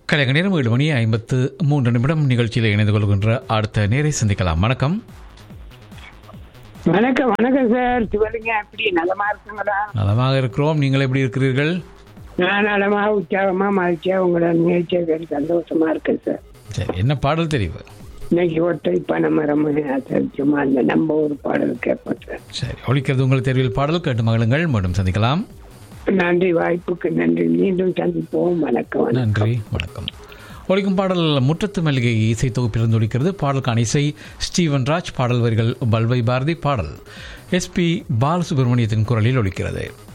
கலைஞர் நேரம் ஏழு மணி ஐம்பத்து மூன்று நிமிடம் நிகழ்ச்சியில் இணைந்து கொள்கின்ற அடுத்த நேரை சந்திக்கலாம் வணக்கம் வணக்கம் வணக்கம் சார் சிவலிங்க எப்படி நலமா இருக்குங்களா நலமாக இருக்கிறோம் நீங்கள் எப்படி இருக்கிறீர்கள் நான் நலமா உற்சாகமா மகிழ்ச்சியா உங்களோட நிகழ்ச்சியை கேட்டு சந்தோஷமா இருக்கேன் சார் சரி என்ன பாடல் தெரிவு இன்னைக்கு ஒற்றை பணமரம் சார் சும்மா அந்த நம்ம ஒரு பாடல் கேட்போம் சார் சரி ஒழிக்கிறது உங்கள் தெரிவில் பாடல் கேட்டு மகளுங்கள் மீண்டும் சந்திக்கலாம் நன்றி வாய்ப்புக்கு நன்றி மீண்டும் சந்திப்போம் வணக்கம் வணக்கம். நன்றி வணக்கம் ஒழிக்கும் பாடல் முற்றத்து மல்லிகை இசை தொகுப்பிலிருந்து ஒழிக்கிறது பாடலுக்கான இசை ஸ்டீவன் ராஜ் பாடல் வரிகள் பல்வை பாரதி பாடல் எஸ்பி பாலசுப்ரமணியத்தின் குரலில் ஒழிக்கிறது